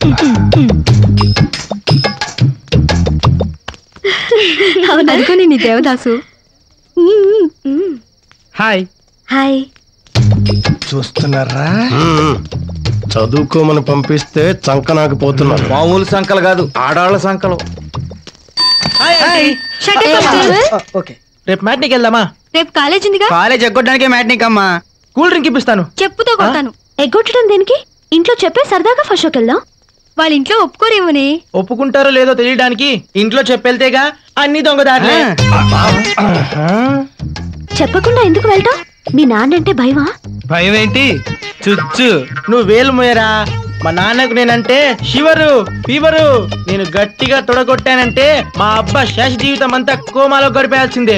అవునా అనుకోని నీ దేవదాసు హాయ్ హాయ్ చూస్తున్నారా చదువుకోమని పంపిస్తే చంక నాకు పోతున్నారు మామూలు సంకలు కాదు ఆడాళ్ళ సంకలు Shut up, Constable. ఓకే రేపు మ్యాట్నికి వెళ్దామా రేపు కాలేజ్ ఉందిగా కాలేజ్ ఎగ్గొట్టడానికే మ్యాట్నిక్ అమ్మా కూల్ డ్రింక్ ఇప్పిస్తాను చెప్పుతో కొడతాను ఎగ్గొట్టడం దేనికి ఇంట్లో చెప్పే సరదాగా ఫస్ట్ షోకి వెళ్దాం వాళ్ళ ఇంట్లో ఒప్పుకోరేమోనే ఒప్పుకుంటారో లేదో తెలియడానికి ఇంట్లో చెప్పెళ్తేగా అన్ని దొంగదారులే చెప్పకుండా ఎందుకు వెళ్తాం మీ నాన్నంటే భయమా భయం ఏంటి చుచ్చు నువ్వు వేలు మోయరా మా నాన్నకు నేనంటే శివరు ఫీవరు నేను గట్టిగా తొడగొట్టానంటే మా అబ్బా శేష జీవితం అంతా కోమాలో గడిపేయాల్సిందే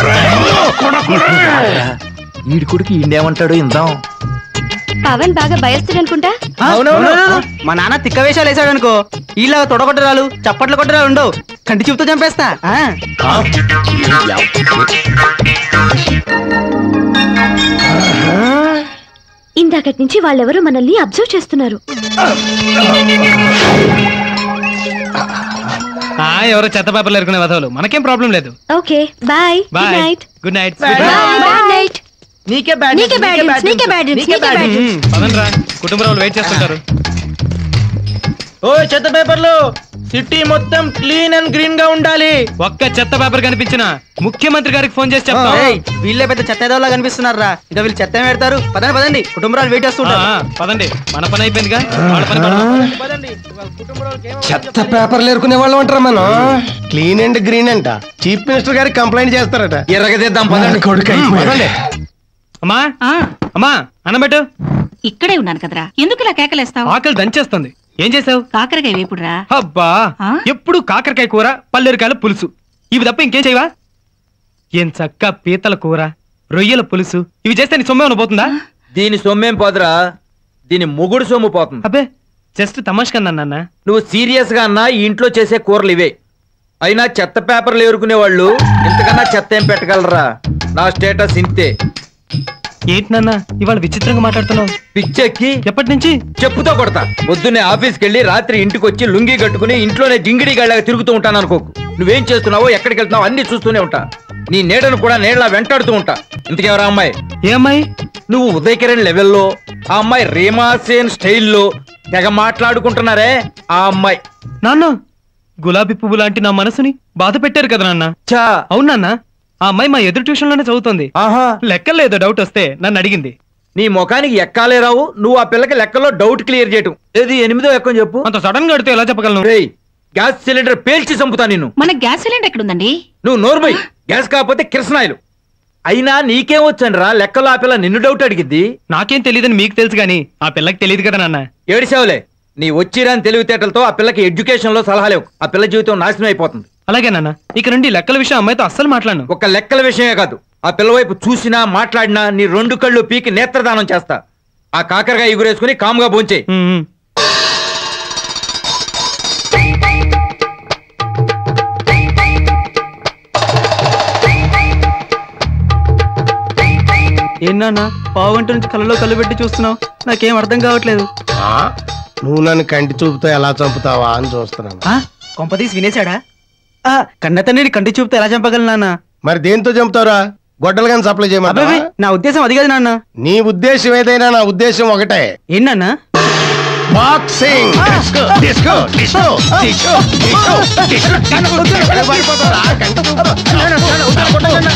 వీడి కొడుకు ఇండేమంటాడు ఇందాం పవన్ బాగా భయస్తుడు అనుకుంటా అవునవును మా నాన్న తిక్క వేషాలు వేసాడు అనుకో ఇలా తొడగొట్టరాలు చప్పట్లు కొట్టరాలు ఉండవు కంటి చూపుతో చంపేస్తా ఆ. ఇందాకటి నుంచి వాళ్ళెవరో మనల్ని అబ్జర్వ్ చేస్తున్నారు ఎవరో చెత్త పేపర్లు ఎరుకునే వదవలు మనకేం ప్రాబ్లం లేదు okay bye good bye night good night bye night నీకే బ్యాడ్ నీకే bad news, నీకే bad news, నీకే bad news. పదండ్రా కుటుంబ వాళ్ళు వెయిట్ చేస్తుంటారు ఓ చెత్త పేపర్లు సిటీ మొత్తం క్లీన్ అండ్ గ్రీన్ గా ఉండాలి ఒక్క చెత్త పేపర్ కనిపించిన ముఖ్యమంత్రి గారికి ఫోన్ చేసి చెప్తాం ఏయ్, వీళ్ళే పెద్ద చెత్త ఏదోలా కనిపిస్తున్నారా ఇంకా వీళ్ళు చెత్త ఏం పెడతారు పదండి పదండి కుటుంబరాలు వెయిట్ ఆ, చేస్తుంటారు ఆ, పదండి మన పని అయిపోయిందిగా వాళ్ళ పని పడదాం. పదండి ఇవాళ కుటుంబంలోకి ఏమో చెత్త పేపర్లు ఎరుకునే వాళ్ళం అంటారా మనం క్లీన్ అండ్ గ్రీన్ అంట చీఫ్ మినిస్టర్ గారికి కంప్లైంట్ చేస్తారట ఎరగదిద్దాం పదండి కొడుకు అయిపోయాడు. అమ్మా ఆ అమ్మా అన్నబెట్టు ఇక్కడే ఉన్నాను కదరా ఎందుకు ఇలా కేకలేస్తావు ఆకలి దంచేస్తుంది ఏం చేసావు కాకరకాయ వేపుడురా అబ్బా ఆ? ఎప్పుడు కాకరకాయ కూర పల్లెరికాయల పులుసు ఇవి తప్ప ఇంకేం చేయవా ఏం చక్క పీతల కూర రొయ్యల పులుసు ఇవి చేస్తే నీ సొమ్మే పోతుందా దీని సొమ్మేం పోదురా దీని మొగుడు సొమ్ము పోతుంది అబ్బే జస్ట్ తమాష్ కన్నా నాన్న నువ్వు సీరియస్ గా అన్నా ఈ ఇంట్లో చేసే కూరలు ఇవే అయినా చెత్త పేపర్లు ఏరుకునే వాళ్ళు ఇంతకన్నా చెత్త ఏం పెట్టగలరా నా స్టేటస్ ఇంతే ఏంటి నాన్న ఇవాళ విచిత్రంగా మాట్లాడుతున్నావు పిచ్చెక్కి ఎప్పటి నుంచి చెప్పుతో కొడతా పొద్దున్నే ఆఫీస్కి వెళ్ళి రాత్రి ఇంటికి వచ్చి లుంగి కట్టుకుని ఇంట్లోనే జింగిడి గళ్ళగా తిరుగుతూ ఉంటాను అనుకోకు నువ్వేం చేస్తున్నావో ఎక్కడికి వెళ్తున్నావో అన్ని చూస్తూనే ఉంటా నీ నీడను కూడా నీడలా వెంటాడుతూ ఉంటా ఇంతకెవరా అమ్మాయి ఏ అమ్మాయి నువ్వు ఉదయ్ కిరణ్ లెవెల్లో ఆ అమ్మాయి రీమా సేన్ స్టైల్లో తెగ మాట్లాడుకుంటున్నారే ఆ అమ్మాయి నాన్న గులాబీ పువ్వు లాంటి నా మనసుని బాధ పెట్టారు కదా నాన్న చా అవును నాన్న ఆ అమ్మాయి మా ఎదురు ట్యూషన్ లోనే చదువుతుంది ఆహా లెక్కలేదో డౌట్ వస్తే నన్ను అడిగింది నీ ముఖానికి ఎక్కాలే రావు నువ్వు ఆ పిల్లకి లెక్కలో డౌట్ క్లియర్ చేయటం ఏది ఎనిమిదో ఎక్కని చెప్పు అంత సడన్ గా అడితే ఎలా చెప్పగలను రేయ్ గ్యాస్ సిలిండర్ పేల్చి చంపుతా నిన్ను మన గ్యాస్ సిలిండర్ ఎక్కడుందండి నువ్వు నోర్మై గ్యాస్ కాకపోతే కిరసనాయిలు అయినా నీకేం వచ్చాను రా లెక్కలో ఆ పిల్ల నిన్ను డౌట్ అడిగిద్ది నాకేం తెలియదని మీకు తెలుసు గాని ఆ పిల్లకి తెలియదు కదా నాన్న ఏడిసావులే నీ వచ్చిరాని తెలివితేటలతో ఆ పిల్లకి ఎడ్యుకేషన్ లో సలహాలేవు ఆ పిల్ల జీవితం నాశనం అయిపోతుంది అలాగే నాన్న ఇక నుండి లెక్కల విషయం అమ్మాయితో అస్సలు మాట్లాడను ఒక లెక్కల విషయమే కాదు ఆ పిల్ల వైపు చూసినా మాట్లాడినా నీ రెండు కళ్ళు పీకి నేత్రదానం చేస్తా ఆ కాకరగా ఎగురేసుకుని కాముగా భోంచే ఉమ్, ఉమ్. ఏంటన్నా పావు గంట నుంచి కళ్ళలో కళ్ళు పెట్టి చూస్తున్నావు నాకేం అర్థం కావట్లేదు ఆ, నువ్వు నన్ను కంటి చూపుతో ఎలా చంపుతావా అని చూస్తున్నాను ఆ, కొంపతీసి వినేశాడా ఆ, కన్న తండ్రిని కంటి చూపుతో ఎలా చంపగలను నాన్న మరి దేంతో చంపుతావురా గొడ్డలు కానీ సప్లై అబ్బాయి చేయమంటావా నా ఉద్దేశం అది కాదు నాన్న నీ ఉద్దేశం ఏదైనా నా ఉద్దేశం ఒకటే ఏంటన్నా boxing disco disco disco disco disco disco ఎక్కడ పడిపోతావురా? కంటి చూపుతో.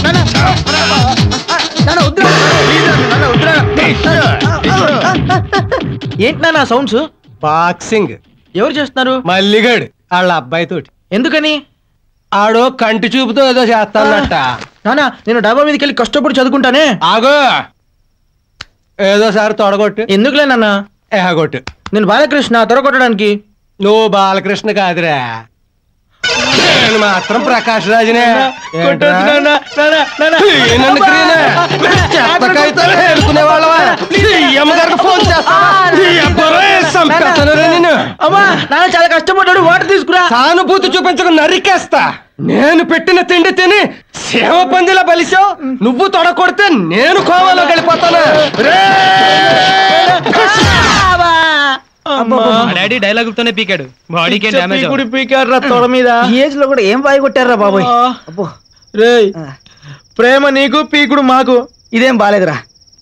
ఏంటి నాన్న సౌండ్స్ బాక్సింగ్ ఎవరు చేస్తున్నారు మల్లిగడ్ వాళ్ళ అబ్బాయి తోటి ఎందుకని ఆడో కంటి చూపుతో ఏదో చేస్తానట నానా నేను డాబా మీదకి వెళ్ళి కష్టపడి చదువుకుంటానే ఆగో ఏదో సారి తొడగొట్టు ఎందుకులే నాన్న ఎహగొట్టు నేను బాలకృష్ణ తొరగొట్టడానికి నువ్వు బాలకృష్ణ కాదురా నేను మాత్రం ప్రకాష్ రాజునే కొట్టొద్దు నాన్న, నాన్న, నాన్న. నన్ను గ్రీనే. చెత్త కాగితాలు ఏరుకునే వాళ్ళవా? సీఎం గారికి ఫోన్ చేస్తా. ఈ అబ్బరే చంపేస్తానురా నిన్ను. అమ్మా నాన్న చాలా కష్టపడ్డాడు వాటర్ తీసుకురా సానుభూతి చూపించక నరికేస్తా నేను పెట్టిన తిండి తిని సేవ పందిలా బలిసావు నువ్వు తొడకొడితే నేను కోవలో గడిపోతాను రే! అమ్మా. మా డాడీ డైలాగులతోనే పీకాడు బాడీకి డ్యామేజ్ పీకుడు పీకాడ్రా తొడ మీద ఈ ఏజ్ లో కూడా ఏం బాయ్ కొట్టారా బాబోయ్ ఆ. అబ్బో రేయ్ ప్రేమ నీకు పీకుడు మాకు ఇదేం బాలేదురా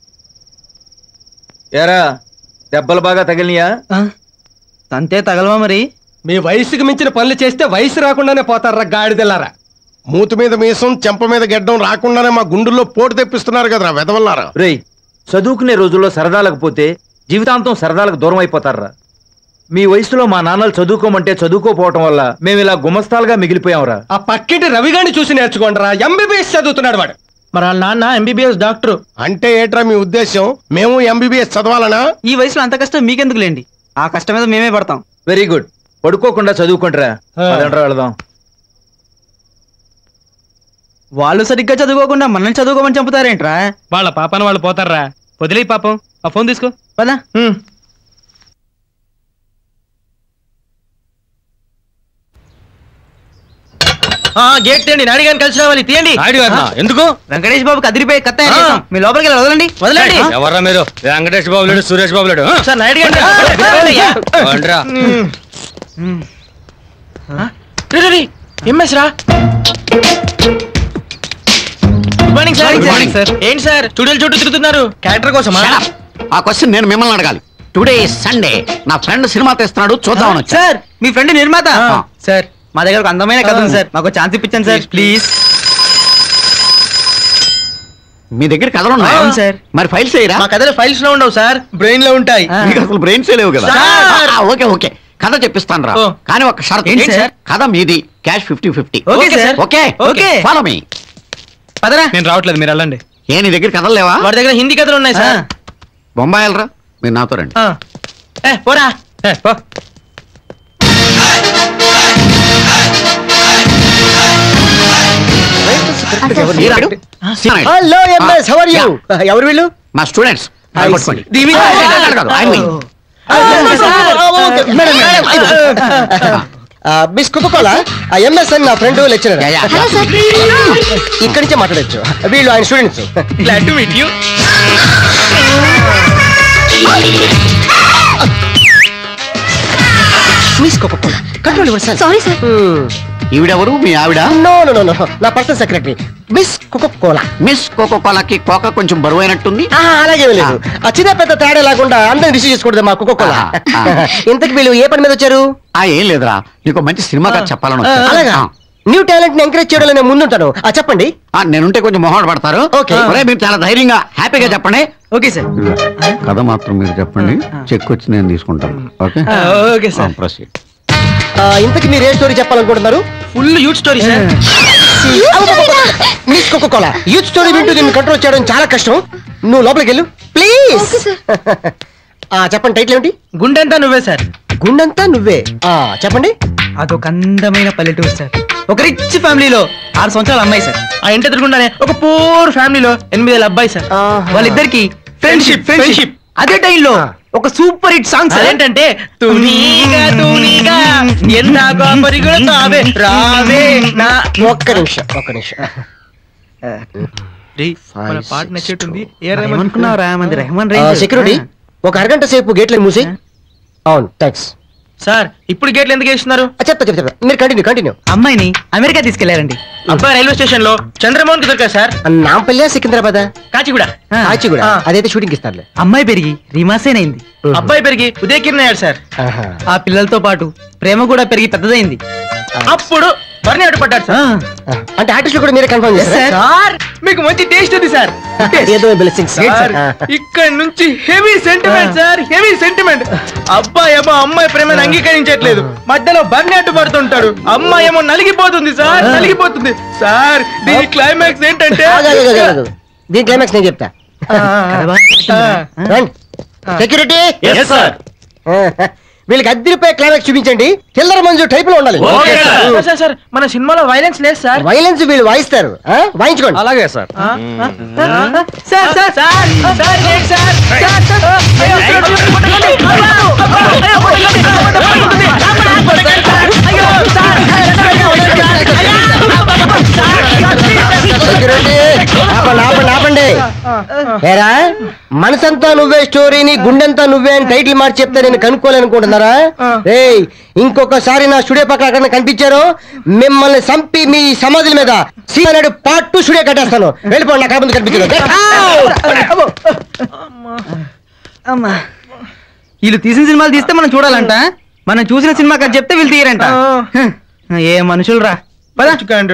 ఏరా దెబ్బలు బాగా తగిలినాయా అంతే తగలవా మరి మీ వయసుకి మించిన పనులు చేస్తే వయసు రాకుండానే పోతారా గాడిదెల్లారా మూతి మీద మీసం చెంప మీద గెడ్డం రాకుండానే మా గుండుల్లో పోటు తెప్పిస్తున్నారు కదరా వెదవల్లారా రేయ్ చదువుకునే రోజుల్లో సరదాలకు పోతే జీవితాంతం సరదాలకు దూరం అయిపోతారా మీ వయసులో మా నాన్నలు చదువుకోమంటే చదువుకోపోవటం వల్ల మేము ఇలా గుమస్తాలుగా మిగిలిపోయాంరా ఆ పక్కింటి రవిగాని చూసి నేర్చుకోండిరా ఎంబీబీఎస్ చదువుతున్నాడు వాడు మరి వాళ్ళ నాన్న ఎంబీబీఎస్ డాక్టర్ అంటే ఏట్రా మీ ఉద్దేశం మేము ఎంబీబీఎస్ చదవాలనా ఈ వయసులో అంత కష్టం మీకెందుకు లేండి ఆ కష్టం మీద మేమే పడతాం వెరీ గుడ్ పడుకోకుండా చదువుకుంటారా అదంటారా వెళదాం వాళ్ళు సరిగ్గా చదువుకోకుండా మనల్ని చదువుకోమని చంపుతారేంట్రా వాళ్ళ పాపన వాళ్ళు పోతారా వదిలే పాపం ఆ ఫోన్ తీసుకో పదా గేట్ తీయండి నాడిగాని కలిసి రావాలి తీయండి ఎందుకు వెంకటేష్ బాబుకి అదిరిపోయి కత్త ఏరేసాం. మీ లోపలికి వెళ్ళి వదలండి వదలండి ఎవర్రా మీరు వెంకటేష్ బాబు లేడు సురేష్ బాబు లేడు సార్ నాయుడు గారు ఎంఎస్ రా good morning sir Good morning, sir. ఏంటి సార్ స్టూడియోల చుట్టూ తిరుగుతున్నారు క్యారెక్టర్ కోసమా Shut up. ఆ క్వశ్చన్ నేను మిమ్మల్ని అడగాలి టుడే సండే నా ఫ్రెండ్ సినిమా తెస్తున్నాడు చూద్దామని వచ్చా సార్ మీ ఫ్రెండ్ నిర్మాత ఆ. సార్ మా దగ్గర ఒక అందమైన కథ ఉంది సార్ మాకు ఛాన్స్ ఇప్పించండి సార్ ప్లీజ్ మీ దగ్గర కథలు ఉన్నాయా అవును, సార్. మరి ఫైల్స్ అయ్యరా మా కథలు ఫైల్స్ లో ఉండవు సార్ బ్రెయిన్ లో ఉంటాయి మీకు అసలు బ్రెయిన్స్ లేవు కదా సార్. ఆ, ఓకే ఓకే కథ చెప్పిస్తాను రా ఓ. కానీ ఒక షరత్ ఏంటి సార్? కథ మీది cash fifty fifty okay sir. Okay okay. Follow me పదరా నేను రావట్లేదు మీరు వెళ్ళండి ఏ నీ దగ్గర కథలు లేవా వాడి దగ్గర హిందీ కథలు ఉన్నాయి సార్ బొంబాయిలరా మీరు నాతో రండి ఆ. ఏ పోరా ఏ, పో. మీరా? Seenaidu. Hello MS how are you ఎవరు వీళ్ళు మా స్టూడెంట్స్ పట్టుకోండి దీవి ఆ, కాదు, కాదు, ఆయన్ని. మిస్ కుక్కకోలా ఎంఎస్ అని నా ఫ్రెండ్ లెక్చరర్ యా, యా. ఇక్కడి నుంచే మాట్లాడొచ్చు వీళ్ళు ఆయన students glad to meet you miss కుక్కకోలా control yourself sorry sir ఈవిడెవరు మీ ఆవిడ నో నో నో నో నా పర్సనల్ సెక్రటరీ మిస్ కుక్కకోలా మిస్ కోకో కోలాకి కోక కొంచెం బరువు అయినట్టుంది అలాగే లేదు ఆ చిన్న పెద్ద తేడా లేకుండా అందరిని రిసీవ్ చేసుకోవడదు మా కుక్కకోలా ఆ, ఆ. ఇంతకు వీళ్ళు ఏ పని మీద వచ్చారు ఆ ఏం లేదురా నీకు మంచి సినిమా కథ చెప్పాలని వచ్చా. అలాగా ఆ. న్యూ టాలెంట్ ని ఎంకరేజ్ చేయడం నేను ముందుంటాను ఆ చెప్పండి ఆ, నేనుంటే కొంచెం మొహాడు పడతారు ఓకే. ఒరేయ్, మీరు చాలా ధైర్యంగా హ్యాపీగా చెప్పండి ఓకే సార్ కథ మాత్రం మీరు చెప్పండి చెక్ వచ్చి నేను తీసుకుంటాను ఓకే ఓకే సార్ ప్రొసీడ్ ఆ, ఇంతకి మీరు ఏ స్టోరీ చెప్పాలనుకుంటున్నారు full youth story sir miss కోకోకోలా యూత్ స్టోరీ వింటూ దీన్ని కంట్రోల్ చేయడం చాలా కష్టం నువ్వు లోపలికి వెళ్ళు ప్లీజ్ చెప్పండి టైటిల్ ఏమిటి గుండెంతా నువ్వే సార్ గుండంతా నువ్వే ఆ చెప్పండి అదొక అందమైన పల్లెటూరు సార్ ఒక రిచ్ ఫ్యామిలీలో ఆరు సంవత్సరాల అమ్మాయి సార్ ఆ ఇంటి ఎదురుగుండానే ఒక పూర్ ఫ్యామిలీలో ఎనిమిదేళ్ళ అబ్బాయి సార్ ఆహా. వాళ్ళిద్దరికి Friendship, ఫ్రెండ్షిప్ friendship. ఫ్రెండ్షిప్ అదే టైంలో ఒక సూపర్ హిట్ సాంగ్ సార్ అదేంటంటే తూనీగా తూనీగా ఎంత పరిగుడు తావే రావే నా ఒక్క నిమిషం ఒక్క నిమిషం రేయ్, మన పాట నచ్చేట్టుంది ఏ రేమన్ ఏమనుకున్నావురా మంది రెహమాన్ రేంజ్ సెక్యూరిటీ ఒక అరగంట సేపు గేట్లను మూసి అవును థ్యాంక్స్ సార్ ఇప్పుడు గేట్లు ఎందుకు వేస్తున్నారు చెప్తా చెప్తా చెప్తా. మీరు కంటిన్యూ కంటిన్యూ అమ్మాయిని అమెరికా తీసుకెళ్లారండి అబ్బాయి రైల్వే స్టేషన్ లో చంద్రమోహన్ కి దొరికారు సార్ నాంపల్లి సికింద్రాబాద్ కాచిగూడ ఆ, కాచిగూడ ఆ. అదైతే షూటింగ్ ఇస్తారులే అమ్మాయి పెరిగి రీమాసేన్ అయింది అబ్బాయి పెరిగి ఉదయకిరణ్ అయ్యాడు సార్ ఆహా. ఆ పిల్లలతో పాటు ప్రేమ కూడా పెరిగి పెద్దదైంది అప్పుడు బర్ని అడ్డుపడ్డాడు ఆ, సార్ అంటే ఆర్టిస్ట్ కూడా మీరే కన్ఫర్మ్ చేస్తారా సార్ మీకు మంచి టేస్ట్ ఉంది సార్ ఏదో బ్లెస్సింగ్స్ సార్ ఇక్కడ నుంచి heavy sentiment sir heavy sentiment అబ్బాయి ఏమో అమ్మాయి ప్రేమను అంగీకరించట్లేదు మధ్యలో బర్ని అడ్డుపడుతుంటాడు అమ్మాయి ఏమో నలిగిపోతుంది సార్ నలిగిపోతుంది సార్ దీని క్లైమాక్స్ ఏంటంటే దీని క్లైమాక్స్ నేను చెప్తా కథ బాగా నచ్చిందిరా. రండి సెక్యూరిటీ Yes, sir. వీళ్ళకి అద్దరిపై క్లైమాక్స్ చూపించండి చిల్లర మంజు టైప్ లో ఉండాలి సార్, సార్ సార్ మన సినిమాలో వైలెన్స్ లేదు సార్ వైలెన్స్ వీళ్ళు వాయిస్తారు ఆ? వాయించుకోండి అలాగే సార్ ఆ? ఆ? ఆ? సార్ సార్ సార్ సార్ ఏంటి సార్ సార్ సార్ అయ్యో, అయ్యో, కొట్టకండి. అయ్యో, అయ్యో, కొట్టకండి. అయ్యో, సార్. సెక్యూరిటీ ఆపండి ఆపండి ఆపండి ఏరా మనసంతా నువ్వే స్టోరీని గుండెంతా నువ్వే అని టైటిల్ మార్చి చెప్తే నేను కనుక్కోలేనుకుంటున్నారా ఏయ్ ఇంకొకసారి నా స్టూడియో పక్కన అక్కడ కనిపించారో మిమ్మల్ని చంపి మీ సమాధుల మీద సీనాడు పార్ట్ టూ స్టూడియో కట్టేస్తాను వెళ్ళిపోండి నా ముందు కనిపించదు అమ్మా వీళ్ళు తీసిన సినిమాలు తీస్తే మనం చూడాలంట మనం చూసిన సినిమా కథ చెప్తే వీళ్ళు తీయరంట హ, ఏ మనుషులు రా పదా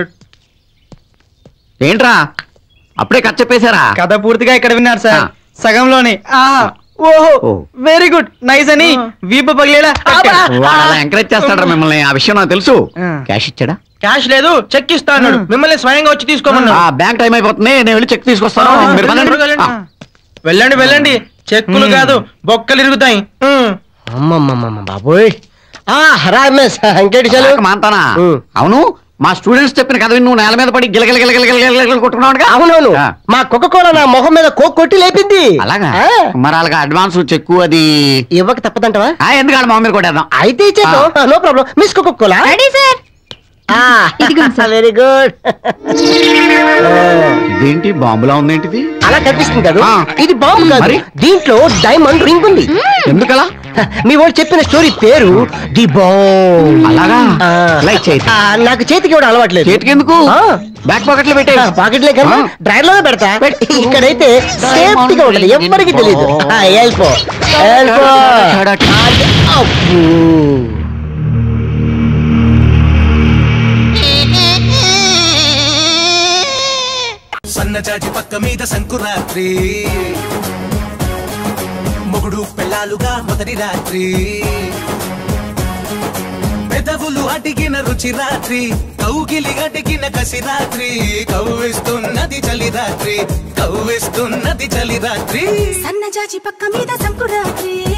ఏంట్రా అప్పుడే కట్ చెప్పేశారా కథ పూర్తిగా ఇక్కడ విన్నారు సార్ ఆ. సగంలోనే ఆ, ఓహో ఓ. వెరీ గుడ్ నైస్ అని వీపు పగిలేలా వాడు అలా ఎంకరేజ్ చేస్తాడు మిమ్మల్ని ఆ విషయం నాకు తెలుసు ఆ. క్యాష్ ఇచ్చాడా క్యాష్ లేదు చెక్ ఇస్తా అన్నాడు మిమ్మల్ని స్వయంగా వచ్చి తీసుకోమన్నాడు ఆ బ్యాంక్ టైం అయిపోతుంది నేను వెళ్ళి చెక్ తీసుకొస్తాను ఆ, మీరు పదండి. వెళ్ళండి. ఆ. వెళ్ళండి వెళ్ళండి చెక్కులు కాదు బొక్కలు ఇరుగుతాయి ఉమ్. అమ్మమ్మమ్మ బాబోయ్ ఆ హరామేశ్ ఇంకేటి చాలు అలాగ మాంతానా ఉం. అవును మా స్టూడెంట్స్ చెప్పిన కథ విని నువ్వు నేల మీద పడి గిలగిల గిలగిల గిలగిల గిలగిల కొట్టుకున్నావుగా అవునవును ఆ. మా కుక్క కూడా నా మొహం మీద కోక్ కొట్టి లేపింది అలాగా ఆ. మరి అలాగా అడ్వాన్స్ చెక్కు అది ఇవ్వక తప్పదంటవా ఆ, ఎందుకు ఆడ మా మీద కొట్టేద్దాం అయితే ఇచ్చేద్దాం నో ప్రాబ్లం మిస్ కుక్క కోలా రెడీ సార్ ఇదిగోండి సార్. వెరీ గుడ్ ఇదేంటి బాంబులా ఉంది ఏంటిది అలా కనిపిస్తుంది కదా ఆ. ఇది బాంబు కాదు మరి? దీంట్లో డైమండ్ రింగ్ ఉంది ఎందుకలా మీ వాడు చెప్పిన స్టోరీ పేరు ది బాంబ్ అలాగా లైక్ చేయి నాకు చేతికి ఇవ్వడం అలవాట్లేదు చేతికి ఎందుకు ఆ. బ్యాక్ పాకెట్ లో పెట్టే పాకెట్లే కదా ఆ. డ్రైవర్ లోనే పెడతా ఇక్కడైతే సేఫ్టీగా ఉంటది ఎవ్వరికి తెలియదు ఆ, వెళ్ళిపో వెళ్ళిపో అది, అబ్బో. సన్నజాజి పక్క మీద సంకురాత్రి మొగుడు పెళ్ళాలుగా మొదటి రాత్రి పెదవులు అడిగిన రుచి రాత్రి కౌగిలి అడిగిన కసి రాత్రి కవ్విస్తున్నది చలి రాత్రి కవ్విస్తున్నది చలి రాత్రి సన్నజాజి పక్క మీద సంకురాత్రి